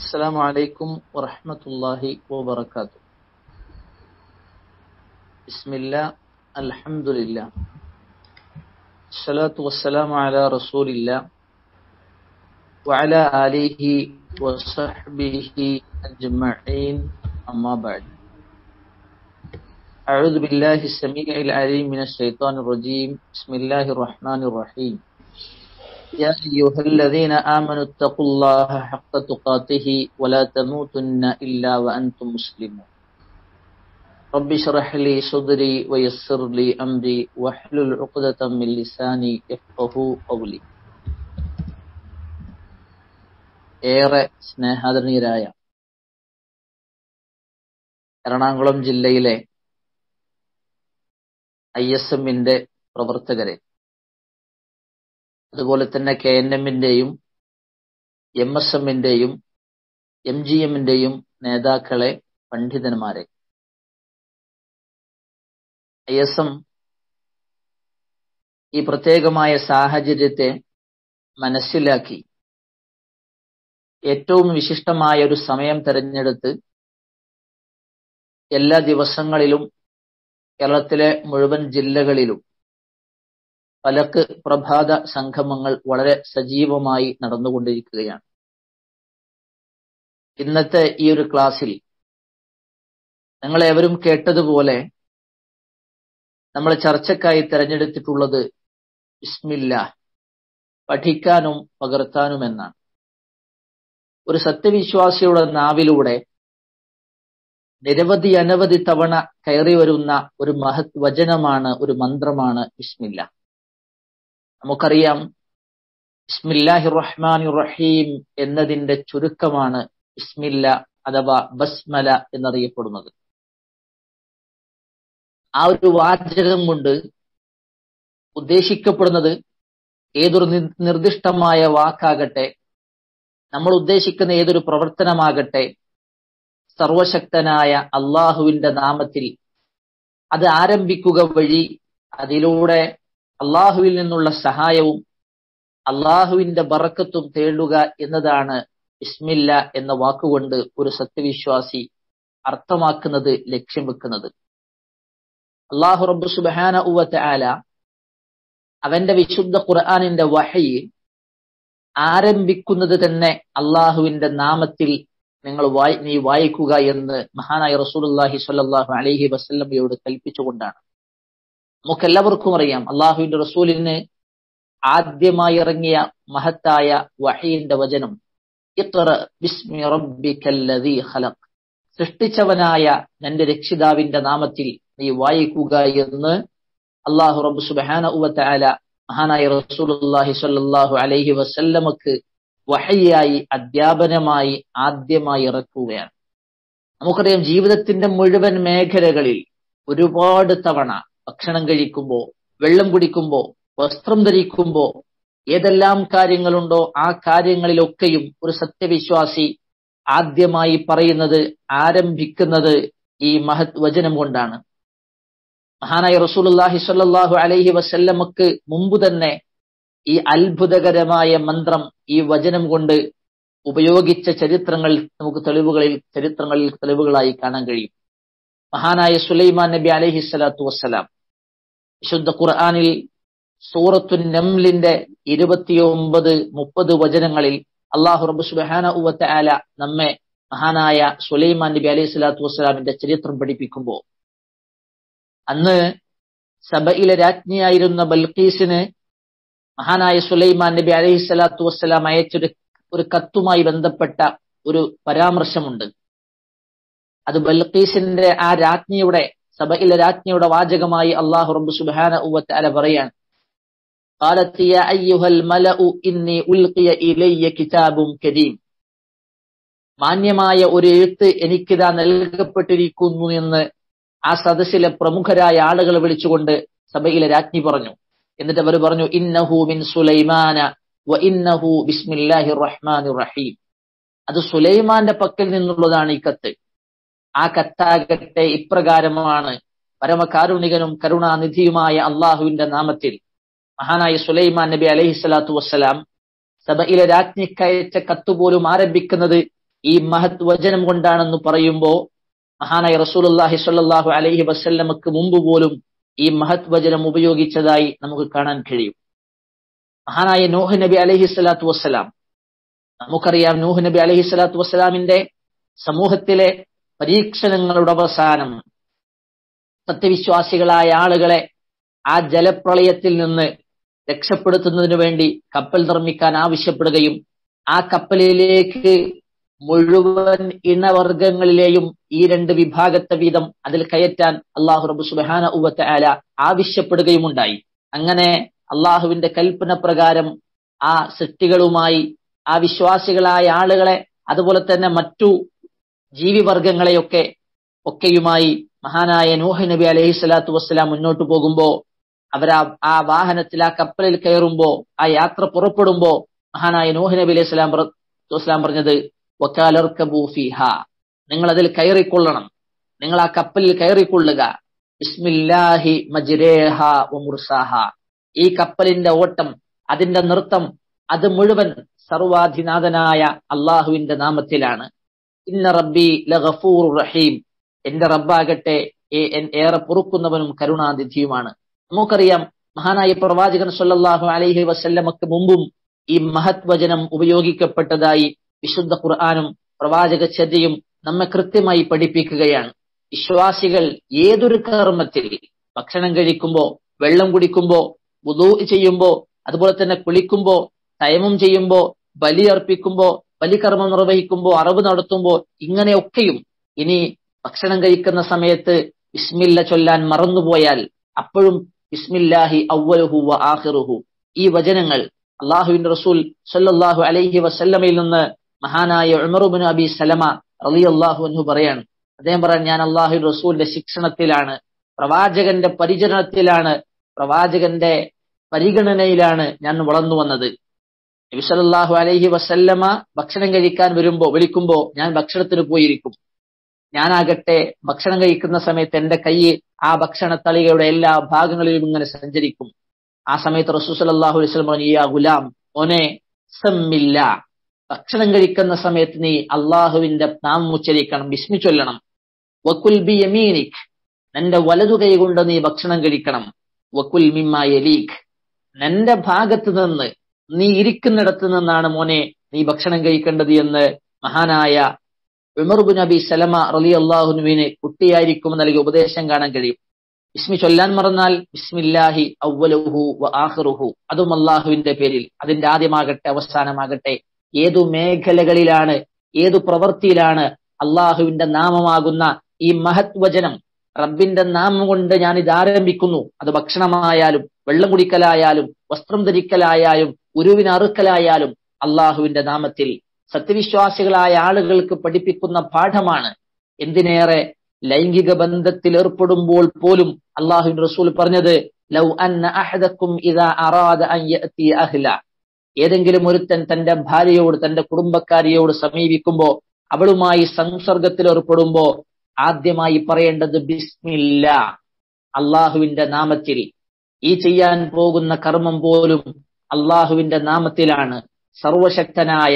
السلام عليكم ورحمة الله وبركاته بسم الله الحمد لله الصلاة والسلام على رسول الله وعلى آله وصحبه أجمعين أما بعد أعوذ بالله السميع العليم من الشيطان الرجيم بسم الله الرحمن الرحيم يا أيها الذين آمنوا اتقوا الله حق تقاته ولا تموتن إلا وأنتم مسلمون رب اشرح لي صدري ويسر لي أمري واحلل عقدة من لساني يفقه قولي ഏറെ സ്നേഹാദരണീയരായ എറണാകുളം ജില്ലയിലെ I S എമ്മിന്റെ പ്രവർത്തകരെ അതുപോലെ തന്നെ കെ എൻ എമ്മിന്റെയും എം എസ് എമ്മിന്റെയും എം ജി എമ്മിന്റെയും നേതാക്കളെ പണ്ഡിതന്മാരെ ഐ എസ് എം ഈ പ്രത്യേകമായ സാഹചര്യത്തെ മനസ്സിലാക്കി ഏറ്റവും വിശിഷ്ടമായ ഒരു സമയം തെരഞ്ഞെടുത്ത് എല്ലാ ദിവസങ്ങളിലും കേരളത്തിലെ മുഴുവൻ ജില്ലകളിലും പലക്ക് പ്രഭാത സംഗമങ്ങൾ വളരെ സജീവമായി നടന്നുകൊണ്ടിരിക്കുകയാണ് ഇന്നത്തെ ഈ ഒരു ക്ലാസ്സിൽ നിങ്ങൾ ഏവരും കേട്ടതുപോലെ നമ്മൾ ചർച്ചക്കായി തിരഞ്ഞെടുത്തിട്ടുള്ളത് ഇസ്മില്ല പഠിക്കാനും പകർത്താനും എന്നാണ് ഒരു സത്യവിശ്വാസിയുടെ നാവിലൂടെ നിരവധി അനവധി തവണ കയറി വരുന്ന ഒരു മഹത് വചനമാണ് ഒരു മന്ത്രമാണ് ഇസ്മില്ല നമുക്കറിയാം ഇസ്മില്ലാഹി റഹ്മാൻ റഹീം എന്നതിന്റെ ചുരുക്കമാണ് ഇസ്മില്ല അഥവാ ബസ്മല എന്നറിയപ്പെടുന്നത് ആ ഒരു വാചകം കൊണ്ട് ഉദ്ദേശിക്കപ്പെടുന്നത് ഏതൊരു നിർദ്ദിഷ്ടമായ വാക്കാകട്ടെ നമ്മൾ ഉദ്ദേശിക്കുന്ന ഏതൊരു പ്രവർത്തനമാകട്ടെ സർവശക്തനായ അള്ളാഹുവിന്റെ നാമത്തിൽ അത് ആരംഭിക്കുക വഴി അതിലൂടെ അള്ളാഹുവിൽ നിന്നുള്ള സഹായവും അള്ളാഹുവിന്റെ ബറക്കത്തും തേടുക എന്നതാണ് ഇസ്മില്ല എന്ന വാക്കുകൊണ്ട് ഒരു സത്യവിശ്വാസി അർത്ഥമാക്കുന്നത് ലക്ഷ്യം വെക്കുന്നത് അള്ളാഹു റബ്ബു സുബാന ഉവത്ത് ആല അവന്റെ വിശുദ്ധ ഖുർആാനിന്റെ വഹയിൽ ആരംഭിക്കുന്നത് തന്നെ അള്ളാഹുവിന്റെ നാമത്തിൽ നിങ്ങൾ വായി നീ വായിക്കുക എന്ന് മഹാനായ റസൂലുല്ലാഹി സ്വല്ലല്ലാഹു അലൈഹി വസല്ലമയോട് കൽപ്പിച്ചുകൊണ്ടാണ് നമുക്കെല്ലാവർക്കും അറിയാം അള്ളാഹുവിന്റെ റസൂലിന് ആദ്യമായി ഇറങ്ങിയ മഹത്തായ വഹീന്റെ വചനം ബിസ്മി റബ്ബിക്കല്ലദീ ഖലഖ് സൃഷ്ടിച്ചവനായ നിന്റെ രക്ഷിതാവിന്റെ നാമത്തിൽ നീ വായിക്കുക എന്ന് അള്ളാഹു റബ്ബ് സുബാന ഉവല മഹാനായ റസൂലുല്ലാഹി സ്വല്ലല്ലാഹു അലൈഹി വസല്ലമക്ക് വഹയ്യായി അധ്യാപനമായി ആദ്യമായി ഇറക്കുകയാണ് നമുക്കറിയാം ജീവിതത്തിന്റെ മുഴുവൻ മേഖലകളിൽ ഒരുപാട് തവണ ഭക്ഷണം കഴിക്കുമ്പോ വെള്ളം കുടിക്കുമ്പോ വസ്ത്രം ധരിക്കുമ്പോ ഏതെല്ലാം കാര്യങ്ങളുണ്ടോ ആ കാര്യങ്ങളിലൊക്കെയും ഒരു സത്യവിശ്വാസി ആദ്യമായി പറയുന്നത് ആരംഭിക്കുന്നത് ഈ മഹത് വചനം കൊണ്ടാണ് മഹാനായ റസൂലുല്ലാഹി സ്വല്ലല്ലാഹു അലൈഹി വസല്ലമക്ക് മുമ്പ് തന്നെ ഈ അത്ഭുതകരമായ മന്ത്രം ഈ വചനം കൊണ്ട് ഉപയോഗിച്ച ചരിത്രങ്ങൾ നമുക്ക് തെളിവുകളിൽ ചരിത്രങ്ങളിൽ തെളിവുകളായി കാണാൻ കഴിയും മഹാനായ സുലൈമാൻ നബി അലൈഹി സ്വലാത്തു വസ്സലാം വിശുദ്ധ ഖുർആാനിൽ സൂറത്തു നംലിന്റെ ഇരുപത്തിയൊമ്പത് മുപ്പത് വചനങ്ങളിൽ അള്ളാഹു റബ്ബു സുബാന ഉവത്ത ആല നമ്മെ മഹാനായ സുലൈമാൻ നബി അലൈഹി സ്വലാത്തു വസ്സലാമിന്റെ ചരിത്രം പഠിപ്പിക്കുമ്പോൾ അന്ന് സബയിലെ രാജ്ഞിയായിരുന്ന ബൽക്കീസിന് മഹാനായ സുലൈമാൻ നബി അലൈഹി സ്വലാത്തു വസ്സലാം അയച്ചൊരു ഒരു കത്തുമായി ബന്ധപ്പെട്ട ഒരു പരാമർശമുണ്ട് അത് ബൽക്കീസിന്റെ ആ രാജ്ഞിയുടെ സബയിലെ രാജ്ഞിയുടെ വാചകമായി അള്ളാഹു റബ്ബു സുബാന ഉവത്ത് അല പറയാണ് قالت يا أيها الملأ إني ألقي إلي كتاب كريم മാന്യമായ ഒരു എഴുത്ത് എനിക്കിതാ നൽകപ്പെട്ടിരിക്കുന്നു എന്ന് ആ സദസ്സിലെ പ്രമുഖരായ ആളുകൾ വിളിച്ചുകൊണ്ട് സഭയിലെ രാജ്ഞി പറഞ്ഞു എന്നിട്ട് അവർ പറഞ്ഞു ഇന്നഹു മിൻ സുലൈമാന വ ഇന്നഹു ബിസ്മില്ലാഹി റഹ്മാൻ റഹീം അത് സുലൈമാന്റെ പക്കൽ നിന്നുള്ളതാണ് ഈ കത്ത് ആ കത്താകട്ടെ ഇപ്രകാരമാണ് പരമകാരുണികനും കരുണാനിധിയുമായ അള്ളാഹുവിന്റെ നാമത്തിൽ മഹാനായ സുലൈമാൻ നബി അലൈഹി സ്വലാത്തു വസ്സലാം സഭയിലെ രാജ്ഞിക്കയച്ച കത്തുപോലും ആരംഭിക്കുന്നത് ഈ മഹത് വചനം കൊണ്ടാണെന്ന് പറയുമ്പോ മഹാനായ റസൂലുള്ളാഹി സ്വല്ലല്ലാഹു അലൈഹി വസല്ലമക്ക് മുമ്പ് പോലും ഈ മഹത് വചനം ഉപയോഗിച്ചതായി നമുക്ക് കാണാൻ കഴിയും മഹാനായ നൂഹ് നബി അലൈഹി സ്വലാത്തു വസ്സലാം നമുക്കറിയാം നൂഹ് നബി അലൈഹി സ്വലാത്തു വസ്സലാമിന്റെ സമൂഹത്തിലെ പരീക്ഷണങ്ങളുടെ അവസാനം സത്യവിശ്വാസികളായ ആളുകളെ ആ ജലപ്രളയത്തിൽ നിന്ന് രക്ഷപ്പെടുത്തുന്നതിനു വേണ്ടി കപ്പൽ നിർമ്മിക്കാൻ ആവശ്യപ്പെടുകയും ആ കപ്പലിലേക്ക് മുഴുവൻ ഇണവർഗങ്ങളിലെയും ഈ രണ്ട് വിഭാഗത്തെ വീതം അതിൽ കയറ്റാൻ അള്ളാഹു റബു സുബാന ഉവത്ത ആല ആവശ്യപ്പെടുകയുമുണ്ടായി അങ്ങനെ അള്ളാഹുവിന്റെ കൽപ്പന പ്രകാരം ആ സൃഷ്ടികളുമായി ആ വിശ്വാസികളായ ആളുകളെ അതുപോലെ തന്നെ മറ്റു ജീവിവർഗങ്ങളെയൊക്കെ ഒക്കെയുമായി മഹാനായ നൂഹ് നബി അലൈഹി സ്വലാത്തു വസ്സലാം മുന്നോട്ട് പോകുമ്പോ അവർ ആ വാഹനത്തിൽ ആ കപ്പലിൽ കയറുമ്പോ ആ യാത്ര പുറപ്പെടുമ്പോ മഹാനായ നൂഹ് നബി അലൈഹി സ്വലാം വസ്സലാം പറഞ്ഞത് വക്കാലർക്കബൂഫിഹ നിങ്ങൾ അതിൽ കയറിക്കൊള്ളണം നിങ്ങൾ ആ കപ്പലിൽ കയറിക്കൊള്ളുക ബിസ്മില്ലാഹി മജ്രേഹ മുർസാഹ ഈ കപ്പലിന്റെ ഓട്ടം അതിന്റെ നൃത്തം അത് മുഴുവൻ സർവാധിനാഥനായ അള്ളാഹുവിന്റെ നാമത്തിലാണ് ഇന്ന റബ്ബി ലഗഫൂർ റഹീം എന്റെ റബ്ബാകട്ടെ ഏറെ പൊറുക്കുന്നവനും കരുണാതിഥിയുമാണ് നമുക്കറിയാം മഹാനായ പ്രവാചകൻ സല്ലല്ലാഹു അലൈഹി വസല്ലമക്ക് മുമ്പും ഈ മഹത് വചനം ഉപയോഗിക്കപ്പെട്ടതായി വിശുദ്ധ ഖുർആാനും പ്രവാചക ചര്യയും നമ്മെ കൃത്യമായി പഠിപ്പിക്കുകയാണ് വിശ്വാസികൾ ഏതൊരു കർമ്മത്തിൽ ഭക്ഷണം കഴിക്കുമ്പോ വെള്ളം കുടിക്കുമ്പോ വുദൂ ചെയ്യുമ്പോ അതുപോലെ തന്നെ കുളിക്കുമ്പോ തയമം ചെയ്യുമ്പോ ബലി അർപ്പിക്കുമ്പോ ബലികർമ്മം നിർവഹിക്കുമ്പോ അറിവ് നടത്തുമ്പോ ഇങ്ങനെയൊക്കെയും ഇനി ഭക്ഷണം കഴിക്കുന്ന സമയത്ത് ബിസ്മില്ല ചൊല്ലാൻ മറന്നുപോയാൽ അപ്പോഴും ബിസ്മില്ലാഹി അവലുഹു വ ആഹിറുഹു ഈ വചനങ്ങൾ അള്ളാഹുവിന്റെ റസൂൽ സല്ലല്ലാഹു അലൈഹി വസല്ലമയിൽ നിന്ന് മഹാനായ ഉമറുബിൻ അബി സലമ റലി അള്ളാഹു എന്ന് പറയാണ് അദ്ദേഹം പറയാൻ ഞാൻ അള്ളാഹു റസൂലിന്റെ ശിക്ഷണത്തിലാണ് പ്രവാചകന്റെ പരിചരണത്തിലാണ് പ്രവാചകന്റെ പരിഗണനയിലാണ് ഞാൻ വളർന്നു വന്നത് നബി സല്ലല്ലാഹു അലൈഹി വസല്ലമ ഭക്ഷണം കഴിക്കാൻ വരുമ്പോ വിളിക്കുമ്പോ ഞാൻ ഭക്ഷണത്തിന് പോയിരിക്കും ഞാനാകട്ടെ ഭക്ഷണം കഴിക്കുന്ന സമയത്ത് എന്റെ കൈ ആ ഭക്ഷണ തളികയുടെ എല്ലാ ഭാഗങ്ങളിലും ഇങ്ങനെ സഞ്ചരിക്കും ആ സമയത്ത് റസൂ സല്ലല്ലാഹു അലൈഹി വസല്ലം പറഞ്ഞു യാ ഗുലാം ഓനെ സമ്മില്ല ഭക്ഷണം കഴിക്കുന്ന സമയത്ത് നീ അള്ളാഹുവിന്റെ നാമം ഉച്ചരിക്കണം ബിസ്മി ചൊല്ലണം വക്കുൽ ബി യമീനിക് നിന്റെ വലതു കൈ കൊണ്ട് നീ ഭക്ഷണം കഴിക്കണം വക്കുൽ മിമ്മ യലീഖ് നിന്റെ ഭാഗത്ത് നിന്ന് നീ ഇരിക്കുന്നിടത്ത് നിന്നാണ് മോനെ നീ ഭക്ഷണം കഴിക്കേണ്ടത് എന്ന് മഹാനായ ഉമർബുൻ നബി സലമ റലി അള്ളാഹുനുവിന് കുട്ടിയായിരിക്കും നൽകിയ ഉപദേശം കാണാൻ കഴിയും ബിസ്മി ചൊല്ലാൻ മറന്നാൽ ബിസ്മില്ലാഹി അവലുഹു വ ആഹ്റുഹു അതും അള്ളാഹുവിന്റെ പേരിൽ അതിന്റെ ആദ്യമാകട്ടെ അവസാനമാകട്ടെ ഏതു മേഖലകളിലാണ് ഏതു പ്രവൃത്തിയിലാണ് അള്ളാഹുവിന്റെ നാമമാകുന്ന ഈ മഹത് വചനം റബ്ബിന്റെ നാമം കൊണ്ട് ഞാൻ ഇത് ആരംഭിക്കുന്നു അത് ഭക്ഷണമായാലും വെള്ളം കുടിക്കലായാലും വസ്ത്രം ധരിക്കലായാലും ഉരുവിന് അറുക്കലായാലും അള്ളാഹുവിന്റെ നാമത്തിൽ സത്യവിശ്വാസികളായ ആളുകൾക്ക് പഠിപ്പിക്കുന്ന പാഠമാണ് എന്തിനേറെ ലൈംഗിക ബന്ധത്തിൽ ഏർപ്പെടുമ്പോൾ പോലും അള്ളാഹുവിന്റെ റസൂൽ പറഞ്ഞത് ലൗ അന്ന അഹദക്കും ഇതാ അറാദ അൻ യഅതി അഹ്ല ഏതെങ്കിലും ഒരുത്തൻ തന്റെ ഭാര്യയോട് തന്റെ കുടുംബക്കാരിയോട് സമീപിക്കുമ്പോ അവളുമായി സംസർഗത്തിൽ ഏർപ്പെടുമ്പോ ആദ്യമായി പറയേണ്ടത് ബിസ്മില്ല അള്ളാഹുവിന്റെ നാമത്തിൽ ഈ ചെയ്യാൻ പോകുന്ന കർമ്മം പോലും അള്ളാഹുവിന്റെ നാമത്തിലാണ് സർവശക്തനായ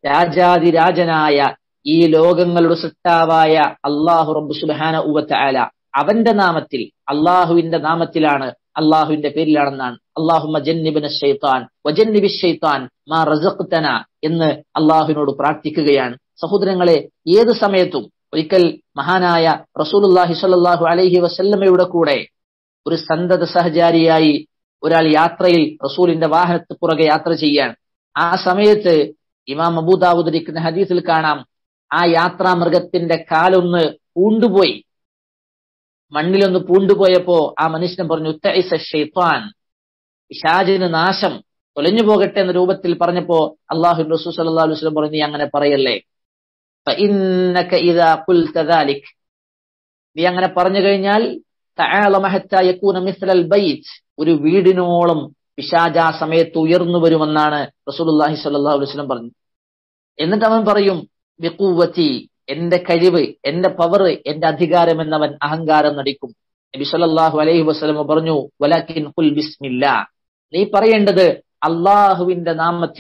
രാജാതിരാജനായ ഈ ലോകങ്ങളുടെ സൃഷ്ടാവായ അള്ളാഹു റബ്ബു സുബാന ഉവത്ത ആല അവന്റെ നാമത്തിൽ അള്ളാഹുവിന്റെ നാമത്തിലാണ് അള്ളാഹുവിന്റെ പേരിലാണെന്നാണ് അള്ളാഹുമ ജന്നിബിന് ഷെയ്ത്താൻ വജന്നിബി ഷെയ്ത്താൻ മാ റസഖ്തന എന്ന് അള്ളാഹുവിനോട് പ്രാർത്ഥിക്കുകയാണ് സഹോദരങ്ങളെ ഏത് സമയത്തും ഒരിക്കൽ മഹാനായ റസൂലുല്ലാഹി സ്വല്ലല്ലാഹു അലൈഹി വസല്ലമയുടെ കൂടെ ഒരു സന്തത സഹചാരിയായി ഒരാൾ യാത്രയിൽ റസൂലിന്റെ വാഹനത്തിന് പുറകെ യാത്ര ചെയ്യാൻ ആ സമയത്ത് ഇമാം അബൂദാവൂദ് ഇരിക്കുന്ന ഹദീസിൽ കാണാം ആ യാത്രാ മൃഗത്തിന്റെ കാലൊന്ന് പൂണ്ടുപോയി മണ്ണിലൊന്ന് പൂണ്ടുപോയപ്പോ ആ മനുഷ്യൻ പറഞ്ഞു ഉത്തൈസ ഷെയ്ത്താൻ പിശാചിന് നാശം തൊലഞ്ഞു പോകട്ടെ എന്ന രൂപത്തിൽ പറഞ്ഞപ്പോ അള്ളാഹു റസൂൽ സല്ലല്ലാഹു അലൈഹി വസല്ലം പറഞ്ഞു നീ അങ്ങനെ പറയല്ലേ فإنك إذا قلت ذلك നീ അങ്ങനെ പറഞ്ഞു കഴിഞ്ഞാൽ تعالى حتى يكون مثل البيت ഒരു വീടിനോളം പിശാജ ആ സമയത്ത് ഉയർന്നു വരുമെന്നാണ് റസൂലുള്ളാഹി സ്വല്ലല്ലാഹു അലൈഹി വസല്ലം പറഞ്ഞു എന്നിട്ട് അവൻ പറയും ബിഖുവതി എന്റെ കഴിവ് എന്റെ പവർ എന്റെ അധികാരം എന്നവൻ അഹങ്കാരം നടിക്കും നബി സല്ലല്ലാഹു അലൈഹി വസല്ലം പറഞ്ഞു വലാകിൻ ഖുൽ ബിസ്മില്ലാ നീ പറയേണ്ടത് അള്ളാഹുവിന്റെ നാമത്തിൽ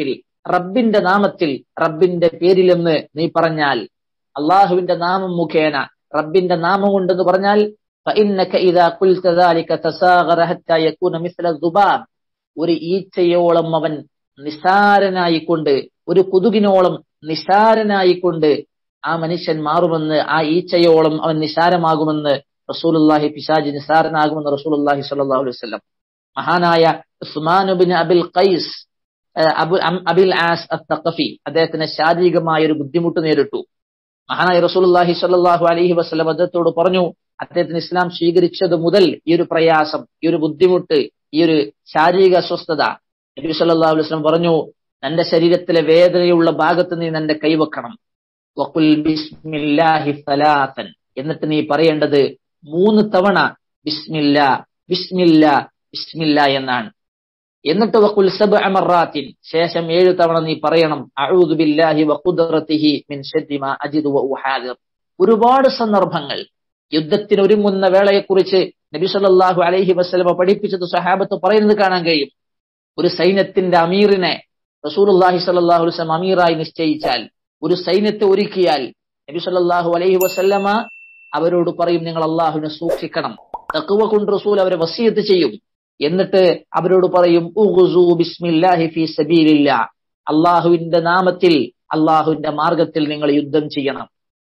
റബ്ബിന്റെ നാമത്തിൽ റബ്ബിന്റെ പേരിലെന്ന് നീ പറഞ്ഞാൽ അള്ളാഹുവിന്റെ നാമം മുഖേന റബ്ബിന്റെ നാമം കൊണ്ടെന്ന് പറഞ്ഞാൽ فإنك إذا قلت ذلك تساغر حتى يكون مثل الذباب ഒരു ഈച്ചയോളം അവൻ നിസാരനായിക്കൊണ്ട് ഒരു കൊതുകിനോളം നിസാരനായിക്കൊണ്ട് ആ മനുഷ്യൻ മാറുമെന്ന് ആ ഈച്ചയോളം അവൻ നിസാരമാകുമെന്ന് റസൂലുള്ളാഹി പിശാജ് നിസാരനാകുമെന്ന് റസൂലുള്ളാഹി സ്വല്ലല്ലാഹു അലൈഹി വസല്ലം മഹാനായ Usman bin Abil Khais Abu Abil Aas Athaqafi അദ്ദേഹത്തിന് ശാരീരികമായ ഒരു ബുദ്ധിമുട്ട് നേരിട്ടു മഹാനായ റസൂലുള്ളാഹി സ്വല്ലല്ലാഹു അലൈഹി വസല്ലം അദ്ദേഹത്തോട് പറഞ്ഞു അദ്ദേഹത്തിന് ഇസ്ലാം സ്വീകരിച്ചത് മുതൽ ഈ ഒരു പ്രയാസം ഈ ഒരു ബുദ്ധിമുട്ട് ഈ ഒരു ശാരീരിക അസ്വസ്ഥത നബി സല്ലല്ലാഹു അലൈഹി വസല്ലം പറഞ്ഞു തന്റെ ശരീരത്തിലെ വേദനയുള്ള ഭാഗത്ത് നീ നിന്റെ കൈവെക്കണം വഖുൽ ബിസ്മില്ലാഹി സലാസൻ എന്നിട്ട് നീ പറയേണ്ടത് മൂന്ന് തവണ ബിസ്മില്ല ബിസ്മില്ല ബിസ്മില്ല എന്നാണ് എന്നിട്ട് വഖുൽ സബ്അ മറാത്തിൻ ശേഷം ഏഴ് തവണ നീ പറയണം അഊദു ബില്ലാഹി വഖുദ്റതിഹി മിൻ ശർരി മാ അജിദു വ ഉഹാദിർ ഒരുപാട് സന്ദർഭങ്ങൾ യുദ്ധത്തിന് ഒരുങ്ങുന്ന വേളയെക്കുറിച്ച് നബി സല്ലല്ലാഹു അലൈഹി വസല്ലമ പഠിപ്പിച്ചത് സഹാബത്ത് പറയുന്നത് കാണാൻ കഴിയും ഒരു സൈന്യത്തിന്റെ അമീറിനെ റസൂലുള്ളാഹി സ്വല്ലല്ലാഹു അലൈഹി വസല്ലം അമീറായി നിശ്ചയിച്ചാൽ ഒരു സൈന്യത്തെ ഒരുക്കിയാൽ നബി സല്ലല്ലാഹു അലൈഹി വസല്ലമ അവരോട് പറയും നിങ്ങൾ അള്ളാഹുവിനെ സൂക്ഷിക്കണം തക്കുവ കൊണ്ട് റസൂൽ അവരെ വസീയത്ത് ചെയ്യും എന്നിട്ട് അവരോട് പറയും ഉഗ്സു ബിസ്മില്ലാഹി ഫീ സബീലില്ലാ അള്ളാഹുവിന്റെ നാമത്തിൽ അള്ളാഹുവിന്റെ മാർഗത്തിൽ നിങ്ങൾ യുദ്ധം ചെയ്യണം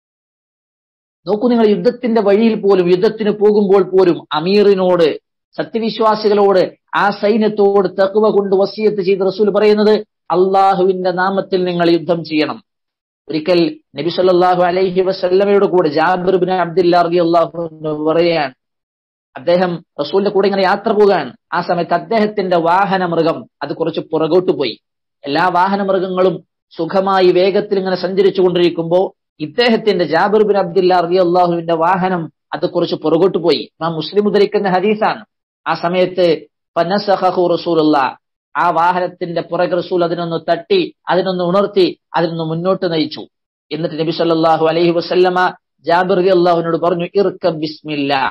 നോക്കൂ നിങ്ങൾ യുദ്ധത്തിന്റെ വഴിയിൽ പോലും യുദ്ധത്തിന് പോകുമ്പോൾ പോലും അമീറിനോട് സത്യവിശ്വാസികളോട് ആ സൈന്യത്തോട് തക്കുവ കൊണ്ട് വസീയത്ത് ചെയ്ത് റസൂൽ പറയുന്നത് അള്ളാഹുവിന്റെ നാമത്തിൽ നിങ്ങൾ യുദ്ധം ചെയ്യണം ഒരിക്കൽ നബി സല്ലല്ലാഹു അലൈഹി വസല്ലമയുടെ കൂടെ ജാബിർ ബിൻ അബ്ദുല്ലാ റളിയല്ലാഹു അൻഹു പറയുകയാണ് അദ്ദേഹം റസൂലിന്റെ കൂടെ ഇങ്ങനെ യാത്ര പോവുകയാണ് ആ സമയത്ത് അദ്ദേഹത്തിന്റെ വാഹന മൃഗം അത് കുറച്ച് പുറകോട്ട് പോയി എല്ലാ വാഹന മൃഗങ്ങളും സുഖമായി വേഗത്തിൽ ഇങ്ങനെ സഞ്ചരിച്ചു കൊണ്ടിരിക്കുമ്പോൾ ഇദ്ദേഹത്തിന്റെ ജാബിർ ബിൻ അബ്ദുല്ല റളിയല്ലാഹുവിന്റെ വാഹനം അത് കുറച്ച് പുറകോട്ട് പോയി നാം മുസ്ലിം ഉദ്ധരിക്കുന്ന ഹദീസാണ് ആ സമയത്ത് പനസഹു റസൂലുള്ള ആ വാഹനത്തിന്റെ പുറകെ റസൂൽ അതിനൊന്ന് തട്ടി അതിനൊന്ന് ഉണർത്തി അതിനൊന്ന് മുന്നോട്ട് നയിച്ചു എന്നിട്ട് നബി സല്ലല്ലാഹു അലൈഹി വസല്ലമ ജാബിർ റളിയല്ലാഹുവിനോട് പറഞ്ഞു ഇർക്ക ബിസ്മില്ലാ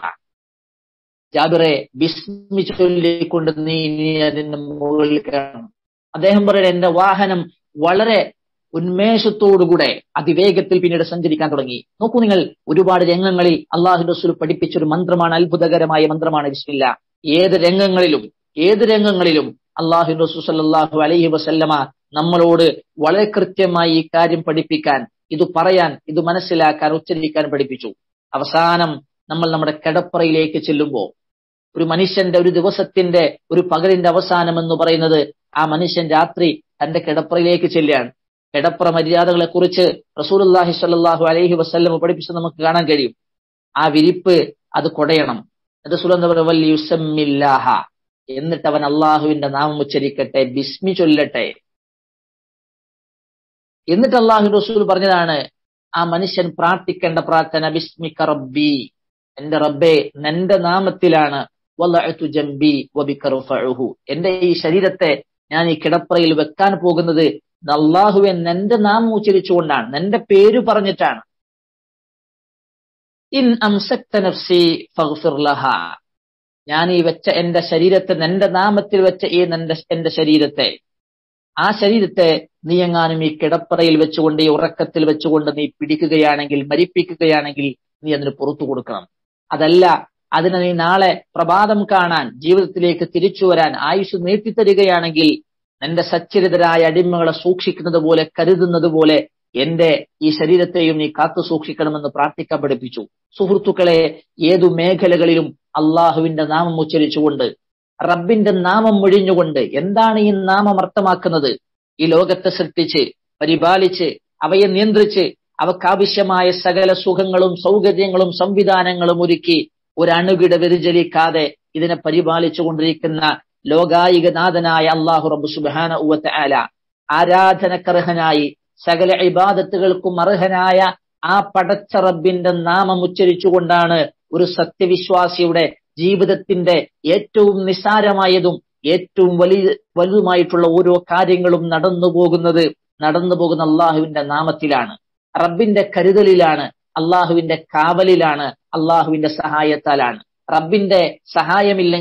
ജാബിറെ ബിസ്മി ചൊല്ലിക്കൊണ്ട് നീ ഇനി അതിന്റെ മുകളിൽ കയറണം അദ്ദേഹം പറയുന്നത് എന്റെ വാഹനം വളരെ ഉന്മേഷത്തോടുകൂടെ അതിവേഗത്തിൽ പിന്നീട് സഞ്ചരിക്കാൻ തുടങ്ങി നോക്കൂ നിങ്ങൾ ഒരുപാട് രംഗങ്ങളിൽ അള്ളാഹു റസൂൽ പഠിപ്പിച്ച ഒരു മന്ത്രമാണ് അത്ഭുതകരമായ മന്ത്രമാണ് ബിസ്മില്ല ഏത് രംഗങ്ങളിലും ഏത് രംഗങ്ങളിലും അള്ളാഹു റസൂൽ സല്ലല്ലാഹു അലൈഹി വസല്ലമ നമ്മളോട് വളരെ കൃത്യമായി ഈ കാര്യം പഠിപ്പിക്കാൻ ഇത് പറയാൻ ഇത് മനസ്സിലാക്കാൻ ഉച്ചരിക്കാൻ പഠിപ്പിച്ചു അവസാനം നമ്മൾ നമ്മുടെ കിടപ്പറയിലേക്ക് ചെല്ലുമ്പോൾ ഒരു മനുഷ്യന്റെ ഒരു ദിവസത്തിന്റെ ഒരു പകലിന്റെ അവസാനം എന്ന് പറയുന്നത് ആ മനുഷ്യൻ രാത്രി തന്റെ കിടപ്പറയിലേക്ക് ചെല്ലുകയാണ് കിടപ്പറ മര്യാദകളെ കുറിച്ച് റസൂലുല്ലാഹി സ്വല്ലല്ലാഹു അലൈഹി വസല്ലം പഠിപ്പിച്ച് നമുക്ക് കാണാൻ കഴിയും ആ വിരിപ്പ് അത് കൊടയണം റസൂൽ എന്താ പറയുക വല്യുസമ്മില്ലാഹ എന്നിട്ട് അവൻ അള്ളാഹുവിന്റെ നാമം ഉച്ചരിക്കട്ടെ ബിസ്മി ചൊല്ലട്ടെ എന്നിട്ട് അള്ളാഹു റസൂൽ പറഞ്ഞതാണ് ആ മനുഷ്യൻ പ്രാർത്ഥിക്കേണ്ട പ്രാർത്ഥന ബിസ്മിക റബ്ബി എന്റെ റബ്ബെ നിന്റെ നാമത്തിലാണ് വലഅതു ജംബി വബിക റഫഉഹു എന്റെ ഈ ശരീരത്തെ ഞാൻ ഈ കിടപ്പറയിൽ വെക്കാൻ പോകുന്നത് അള്ളാഹുവെ നിന്റെ നാമം ഉച്ചരിച്ചുകൊണ്ടാണ് നിന്റെ പേര് പറഞ്ഞിട്ടാണ് ഇൻ അംസക്ത നഫ്സി ഫഗ്ഫിർ ലഹ ഞാൻ ഈ വെച്ച എന്റെ ശരീരത്തെ നിന്റെ നാമത്തിൽ വെച്ച ഈ നിന്റെ എന്റെ ശരീരത്തെ ആ ശരീരത്തെ നീ എങ്ങാനും ഈ കിടപ്പറയിൽ വെച്ചുകൊണ്ട് ഈ ഉറക്കത്തിൽ വെച്ചുകൊണ്ട് നീ പിടിക്കുകയാണെങ്കിൽ മരിപ്പിക്കുകയാണെങ്കിൽ നീ അതിന് പുറത്തു കൊടുക്കണം അതല്ല അതിനെ നീ നാളെ പ്രഭാതം കാണാൻ ജീവിതത്തിലേക്ക് തിരിച്ചു വരാൻ ആയുസ് നീട്ടിത്തരികയാണെങ്കിൽ നിന്റെ സച്ചരിതരായ അടിമകളെ സൂക്ഷിക്കുന്നത് പോലെ കരുതുന്നത് പോലെ എന്റെ ഈ ശരീരത്തെയും നീ കാത്തു സൂക്ഷിക്കണമെന്ന് പ്രാർത്ഥിക്കാൻ പഠിപ്പിച്ചു സുഹൃത്തുക്കളെ ഏതു മേഖലകളിലും അള്ളാഹുവിന്റെ നാമം ഉച്ചരിച്ചുകൊണ്ട് റബ്ബിന്റെ നാമം ഒഴിഞ്ഞുകൊണ്ട് എന്താണ് ഈ നാമം അർത്ഥമാക്കുന്നത് ഈ ലോകത്തെ സൃഷ്ടിച്ച് പരിപാലിച്ച് അവയെ നിയന്ത്രിച്ച് അവക്കാവശ്യമായ സകല സുഖങ്ങളും സൗകര്യങ്ങളും സംവിധാനങ്ങളും ഒരുക്കി ഒരു അണുകിട വ്യതിചലിക്കാതെ ഇതിനെ പരിപാലിച്ചു കൊണ്ടിരിക്കുന്ന ലോകായികനാഥനായ അള്ളാഹു റബ്ബ് സുബാന ഉവത്ത് ആല ആരാധനക്കർഹനായി സകല ഇബാദത്തുകൾക്കും അർഹനായ ആ പടച്ച റബ്ബിന്റെ നാമം ഉച്ചരിച്ചുകൊണ്ടാണ് ഒരു സത്യവിശ്വാസിയുടെ ജീവിതത്തിന്റെ ഏറ്റവും നിസ്സാരമായതും ഏറ്റവും വലിയ വലുതുമായിട്ടുള്ള ഓരോ കാര്യങ്ങളും നടന്നു പോകുന്നത് നടന്നു പോകുന്ന അള്ളാഹുവിന്റെ നാമത്തിലാണ് റബ്ബിന്റെ കരുതലിലാണ് അള്ളാഹുവിന്റെ കാവലിലാണ് അള്ളാഹുവിന്റെ സഹായത്താലാണ് റബ്ബിന്റെ സഹായമില്ലെങ്കിൽ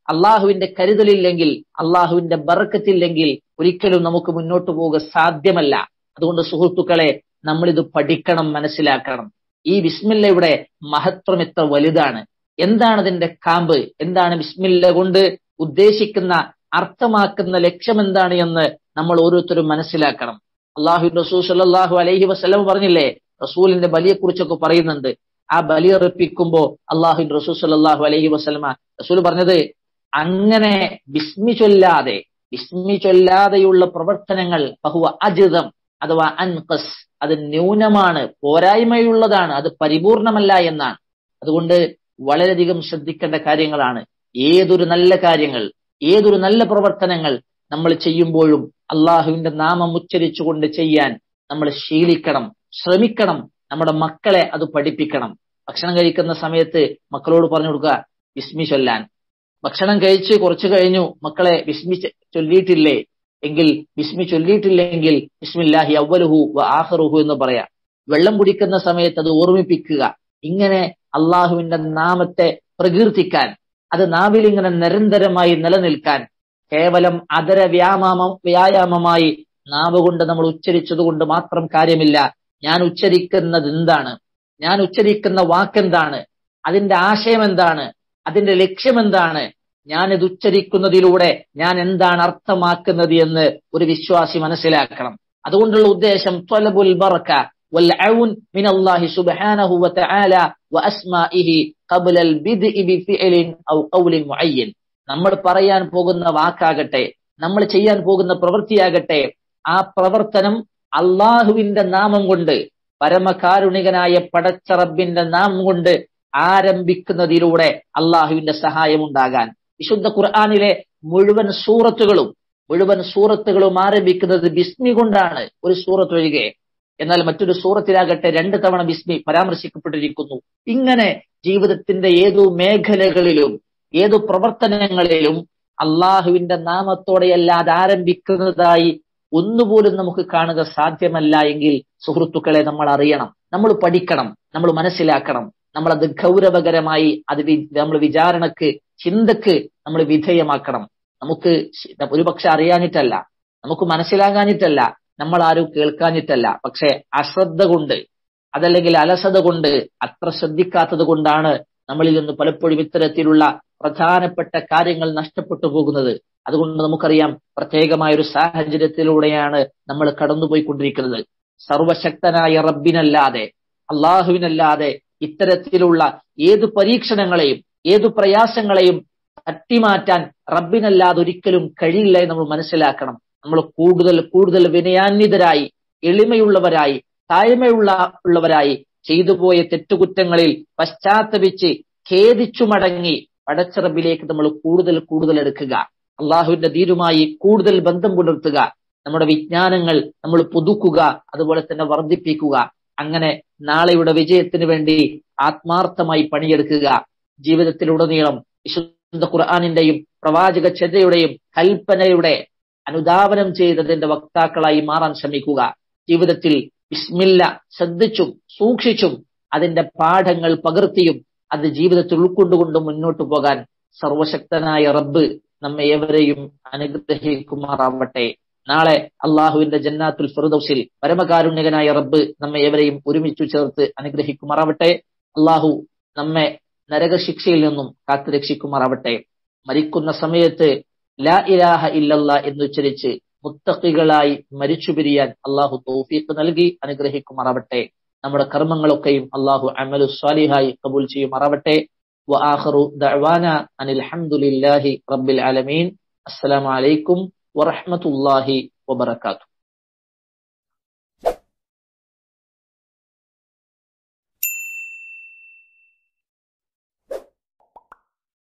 അള്ളാഹുവിന്റെ കരുതലില്ലെങ്കിൽ അള്ളാഹുവിന്റെ ബറക്കത്തില്ലെങ്കിൽ ഒരിക്കലും നമുക്ക് മുന്നോട്ട് പോവുക സാധ്യമല്ല അതുകൊണ്ട് സുഹൃത്തുക്കളെ നമ്മൾ ഇത് പഠിക്കണം മനസ്സിലാക്കണം ഈ ബിസ്മില്ലയുടെ മഹത്വം എത്ര വലുതാണ് എന്താണ് അതിന്റെ കാമ്പ് എന്താണ് ബിസ്മില്ല കൊണ്ട് ഉദ്ദേശിക്കുന്ന അർത്ഥമാക്കുന്ന ലക്ഷ്യം എന്താണ് എന്ന് നമ്മൾ ഓരോരുത്തരും മനസ്സിലാക്കണം അള്ളാഹു റസൂൽ സല്ലാഹു അലൈഹി വസ്ലം പറഞ്ഞില്ലേ റസൂലിന്റെ ബലിയെ കുറിച്ചൊക്കെ പറയുന്നുണ്ട് ആ ബലി അർപ്പിക്കുമ്പോ അള്ളാഹു റസൂൽ സല്ലാഹു അലൈഹി വസ്ലമ റസൂൽ പറഞ്ഞത് അങ്ങനെ ബിസ്മി ചൊല്ലാതെ ബിസ്മി ചൊല്ലാതെയുള്ള പ്രവർത്തനങ്ങൾ ബഹുവ അജിതം അഥവാ അൻകസ് അത് ന്യൂനമാണ് പോരായ്മയുള്ളതാണ് അത് പരിപൂർണമല്ല എന്നാണ് അതുകൊണ്ട് വളരെയധികം ശ്രദ്ധിക്കേണ്ട കാര്യങ്ങളാണ് ഏതൊരു നല്ല കാര്യങ്ങൾ ഏതൊരു നല്ല പ്രവർത്തനങ്ങൾ നമ്മൾ ചെയ്യുമ്പോഴും അള്ളാഹുവിന്റെ നാമം ഉച്ചരിച്ചുകൊണ്ട് ചെയ്യാൻ നമ്മൾ ശീലിക്കണം ശ്രമിക്കണം നമ്മുടെ മക്കളെ അത് പഠിപ്പിക്കണം ഭക്ഷണം കഴിക്കുന്ന സമയത്ത് മക്കളോട് പറഞ്ഞു കൊടുക്കുക വിസ്മി ചൊല്ലാൻ ഭക്ഷണം കഴിച്ച് കുറച്ചു കഴിഞ്ഞു മക്കളെ വിസ്മി ചൊല്ലിയിട്ടില്ലേ എങ്കിൽ വിസ്മി ചൊല്ലിയിട്ടില്ലെങ്കിൽ ബിസ്മില്ലാഹി അവലുഹു വ ആഹറുഹു എന്ന് പറയാം വെള്ളം കുടിക്കുന്ന സമയത്ത് അത് ഓർമ്മിപ്പിക്കുക ഇങ്ങനെ അള്ളാഹുവിന്റെ നാമത്തെ പ്രകീർത്തിക്കാൻ അത് നാവിൽ ഇങ്ങനെ നിരന്തരമായി നിലനിൽക്കാൻ കേവലം അതര വ്യായാമം വ്യായാമമായി നാവ് കൊണ്ട് നമ്മൾ ഉച്ചരിച്ചത് കൊണ്ട് മാത്രം കാര്യമില്ല ഞാൻ ഉച്ചരിക്കുന്നത് എന്താണ് ഞാൻ ഉച്ചരിക്കുന്ന വാക്കെന്താണ് അതിന്റെ ആശയം എന്താണ് അതിന്റെ ലക്ഷ്യം എന്താണ് ഞാനിത് ഉച്ചരിക്കുന്നതിലൂടെ ഞാൻ എന്താണ് അർത്ഥമാക്കുന്നത് എന്ന് ഒരു വിശ്വാസി മനസ്സിലാക്കണം അതുകൊണ്ടുള്ള ഉദ്ദേശം ത്വലബുൽ ബറക്ക والعون من الله سبحانه وتعالى وأسمائه قبل البدء بفعل أو قول معين നമ്മൾ പറയാൻ പോകുന്ന വാക്കാകട്ടെ നമ്മൾ ചെയ്യാൻ പോകുന്ന പ്രവൃത്തിയാകട്ടെ ആ പ്രവർത്തനം അള്ളാഹുവിന്റെ നാമം കൊണ്ട് പരമകാരുണികനായ പടച്ചറബിന്റെ നാമം കൊണ്ട് ആരംഭിക്കുന്നതിലൂടെ അള്ളാഹുവിന്റെ സഹായം ഉണ്ടാകാൻ വിശുദ്ധ ഖുർആാനിലെ മുഴുവൻ സൂറത്തുകളും മുഴുവൻ സൂറത്തുകളും ആരംഭിക്കുന്നത് ബിസ്മി കൊണ്ടാണ് ഒരു സൂറത്ത് ഒഴികെ എന്നാൽ മറ്റൊരു സൂറത്തിലാകട്ടെ രണ്ട് തവണ ബിസ്മി പരാമർശിക്കപ്പെട്ടിരിക്കുന്നു ഇങ്ങനെ ജീവിതത്തിന്റെ ഏതു മേഖലകളിലും ഏതു പ്രവർത്തനങ്ങളിലും അള്ളാഹുവിന്റെ നാമത്തോടെയല്ലാതെ ആരംഭിക്കുന്നതായി ഒന്നുപോലും നമുക്ക് കാണുക സാധ്യമല്ല എങ്കിൽ സുഹൃത്തുക്കളെ നമ്മൾ അറിയണം നമ്മൾ പഠിക്കണം നമ്മൾ മനസ്സിലാക്കണം നമ്മൾ അത് ഗൗരവകരമായി അത് നമ്മൾ വിചാരണക്ക് ചിന്തക്ക് നമ്മൾ വിധേയമാക്കണം നമുക്ക് ഒരുപക്ഷെ അറിയാനിട്ടല്ല നമുക്ക് മനസ്സിലാകാനിട്ടല്ല നമ്മൾ ആരും കേൾക്കാനിട്ടല്ല പക്ഷെ അശ്രദ്ധ കൊണ്ട് അതല്ലെങ്കിൽ അലസത കൊണ്ട് അത്ര ശ്രദ്ധിക്കാത്തത് കൊണ്ടാണ് നമ്മളിൽ നിന്ന് പലപ്പോഴും ഇത്തരത്തിലുള്ള പ്രധാനപ്പെട്ട കാര്യങ്ങൾ നഷ്ടപ്പെട്ടു പോകുന്നത് അതുകൊണ്ട് നമുക്കറിയാം പ്രത്യേകമായ ഒരു സാഹചര്യത്തിലൂടെയാണ് നമ്മൾ കടന്നുപോയിക്കൊണ്ടിരിക്കുന്നത് സർവശക്തനായ റബ്ബിനല്ലാതെ അള്ളാഹുവിനല്ലാതെ ഇത്തരത്തിലുള്ള ഏതു പരീക്ഷണങ്ങളെയും ഏതു പ്രയാസങ്ങളെയും തട്ടിമാറ്റാൻ റബ്ബിനല്ലാതെ ഒരിക്കലും കഴിയില്ല എന്ന് നമ്മൾ മനസ്സിലാക്കണം നമ്മൾ കൂടുതൽ കൂടുതൽ വിനയാന്വിതരായി എളിമയുള്ളവരായി താഴ്മയുള്ള ഉള്ളവരായി ചെയ്തുപോയ തെറ്റുകുറ്റങ്ങളിൽ പശ്ചാത്തപിച്ച് ഖേദിച്ചു മടങ്ങി പടച്ചറബിലേക്ക് നമ്മൾ കൂടുതൽ കൂടുതൽ എടുക്കുക അള്ളാഹുവിന്റെ ധീരുമായി കൂടുതൽ ബന്ധം പുലർത്തുക നമ്മുടെ വിജ്ഞാനങ്ങൾ നമ്മൾ പുതുക്കുക അതുപോലെ തന്നെ വർദ്ധിപ്പിക്കുക അങ്ങനെ നാളെയുടെ വിജയത്തിന് വേണ്ടി ആത്മാർത്ഥമായി പണിയെടുക്കുക ജീവിതത്തിലുടനീളം വിശുദ്ധ ഖുർആാനിന്റെയും പ്രവാചക ചര്യയുടെയും കൽപ്പനയുടെ അനുധാവനം ചെയ്തതിന്റെ വക്താക്കളായി മാറാൻ ശ്രമിക്കുക ജീവിതത്തിൽ വിസ്മില്ല ശ്രദ്ധിച്ചും സൂക്ഷിച്ചും അതിന്റെ പാഠങ്ങൾ പകർത്തിയും അത് ജീവിതത്തിൽ ഉൾക്കൊണ്ടുകൊണ്ട് മുന്നോട്ട് പോകാൻ സർവശക്തനായ റബ്ബ് നമ്മെ ഏവരെയും അനുഗ്രഹിക്കുമാറാവട്ടെ നാളെ അള്ളാഹുവിന്റെ ജന്നാത്തുൽ ഫിർദൌസിൽ പരമകാരുണ്യകനായ റബ്ബ് നമ്മെ ഏവരെയും ഒരുമിച്ചു ചേർത്ത് അനുഗ്രഹിക്കുമാറാവട്ടെ അള്ളാഹു നമ്മെ നരകശിക്ഷയിൽ നിന്നും കാത്തുരക്ഷിക്കുമാറാവട്ടെ മരിക്കുന്ന സമയത്ത് ലാ ഇലാഹ ഇല്ലല്ല എന്നുച്ചരിച്ച് മുത്തക്കികളായി മരിച്ചു പിരിയാൻ അള്ളാഹു തൗഫീഖ് നൽകി അനുഗ്രഹിക്കുമാറാവട്ടെ നമ്മുടെ കർമ്മങ്ങളൊക്കെയും അള്ളാഹു അമലു സ്വാലിഹായി കബൂൽ ചെയ്യുമാറാവട്ടെ وآخر دعوانا أن الحمد لله رب العالمين السلام عليكم ورحمة الله وبركاته